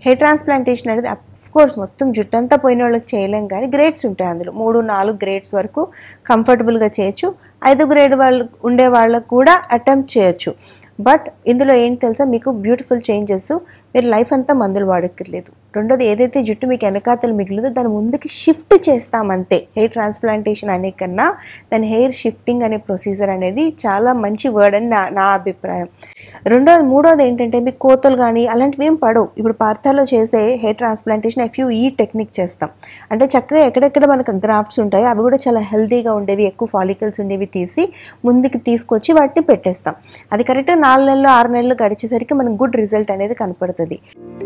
hair transplantation అనేది of course మొత్తం జుట్టంతా పోయిన వాళ్ళకి చేయలేం కానీ గ్రేడ్స్ ఉంటాయి అందులో మూడు నాలుగు గ్రేడ్స్ వరకు కంఫర్టబుల్గా చేయొచ్చు ఐదు గ్రేడ్ వాళ్ళు ఉండే వాళ్ళకు కూడా అటెంప్ట్ చేయొచ్చు బట్ ఇందులో ఏంటి తెలుసా మీకు బ్యూటిఫుల్ చేంజెస్ మీరు లైఫ్ అంతా మందులు వాడక్కర్లేదు రెండోది ఏదైతే జుట్టు మీకు వెనకాతలు మిగిలిందో దాని ముందుకి షిఫ్ట్ చేస్తామంతే హెయిర్ ట్రాన్స్ప్లాంటేషన్ అనే కన్నా దాని హెయిర్ షిఫ్టింగ్ అనే ప్రొసీజర్ అనేది చాలా మంచి వర్డ్ అని నా నా అభిప్రాయం రెండోది మూడోది ఏంటంటే మీకు కోతలు కానీ అలాంటివి ఏం పడవు ఇప్పుడు పార్థాలో చేసే హెయిర్ ట్రాన్స్ప్లాంటేషన్ ఎఫ్యూ ఈ టెక్నిక్ చేస్తాం అంటే చక్కగా ఎక్కడెక్కడ మనకు గ్రాఫ్ట్స్ ఉంటాయో అవి కూడా చాలా హెల్తీగా ఉండేవి ఎక్కువ ఫాలికల్స్ ఉండేవి తీసి ముందుకు తీసుకొచ్చి వాటిని పెట్టేస్తాం అది కరెక్ట్గా నాలుగు నెలలు ఆరు నెలలు గడిచేసరికి మనకు గుడ్ రిజల్ట్ అనేది కనపడుతుంది